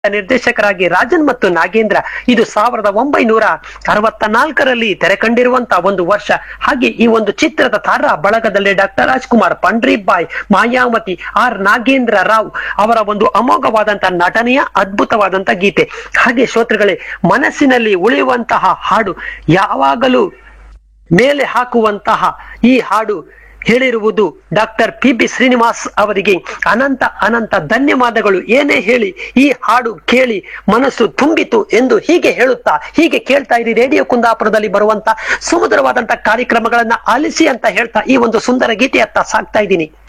ನಿರ್ದೇಶಕರಾಗಿ ರಾಜನ್ ಮತ್ತು ನಾಗೇಂದ್ರ ಇದು ಸಾವಿರದ ಒಂಬೈನೂರ ಅರವತ್ತ ನಾಲ್ಕರಲ್ಲಿ ತೆರೆ ಕಂಡಿರುವಂತಹ ಒಂದು ವರ್ಷ ಹಾಗೆ ಈ ಒಂದು ಚಿತ್ರದ ತಾರ ಬಳಗದಲ್ಲಿ ಡಾಕ್ಟರ್ ರಾಜ್ಕುಮಾರ್ ಪಂಡ್ರೀಬಾಯ್ ಮಾಯಾವತಿ ಆರ್ ನಾಗೇಂದ್ರ ರಾವ್ ಅವರ ಒಂದು ಅಮೋಘವಾದಂತಹ ನಟನೆಯ ಅದ್ಭುತವಾದಂತ ಗೀತೆ ಹಾಗೆ ಶ್ರೋತೃಗಳೇ ಮನಸ್ಸಿನಲ್ಲಿ ಉಳಿಯುವಂತಹ ಹಾಡು ಯಾವಾಗಲೂ ಮೇಲೆ ಹಾಕುವಂತಹ ಈ ಹಾಡು ಹೇಳಿರುವುದು ಡಾಕ್ಟರ್ ಪಿ ಬಿ ಶ್ರೀನಿವಾಸ್ ಅವರಿಗೆ ಅನಂತ ಅನಂತ ಧನ್ಯವಾದಗಳು ಏನೇ ಹೇಳಿ ಈ ಹಾಡು ಕೇಳಿ ಮನಸ್ಸು ತುಂಬಿತು ಎಂದು ಹೀಗೆ ಹೇಳುತ್ತಾ ಹೀಗೆ ಕೇಳ್ತಾ ಇರಿ ರೇಡಿಯೋ ಕುಂದಾಪುರದಲ್ಲಿ ಬರುವಂತ ಸುಮಧುರವಾದಂತ ಕಾರ್ಯಕ್ರಮಗಳನ್ನ ಆಲಿಸಿ ಅಂತ ಹೇಳ್ತಾ ಈ ಒಂದು ಸುಂದರ ಗೀತೆಯತ್ತ ಸಾಕ್ತಾ ಇದ್ದೀನಿ